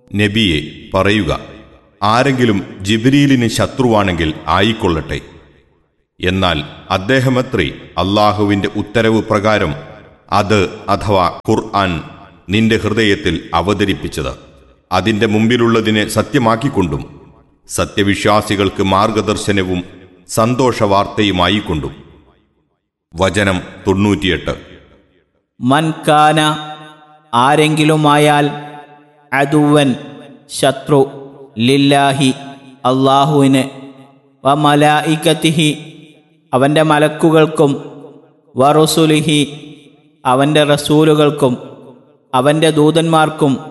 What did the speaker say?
നബിയെ പറയുക ആരെങ്കിലും ജിബ്രീലിന് ശത്രുവാണെങ്കിൽ ആയിക്കൊള്ളട്ടെ എന്നാൽ അദ്ദേഹമത്രേ അള്ളാഹുവിന്റെ ഉത്തരവ് പ്രകാരം അത് അഥവാ ഖുർആൻ നിന്റെ ഹൃദയത്തിൽ അവതരിപ്പിച്ചത് അതിന്റെ മുമ്പിലുള്ളതിനെ സത്യമാക്കിക്കൊണ്ടും സത്യവിശ്വാസികൾക്ക് മാർഗദർശനവും സന്തോഷവാർത്തയുമായിക്കൊണ്ടും വചനം തൊണ്ണൂറ്റിയെട്ട് മൻകാന ആരെങ്കിലുമായാൽ അദുവൻ ശത്രു ലില്ലാഹി അള്ളാഹുവിന് വ മലായിക്കത്തിഹി അവൻ്റെ മലക്കുകൾക്കും വറുസുലിഹി അവൻ്റെ റസൂലുകൾക്കും അവൻ്റെ ദൂതന്മാർക്കും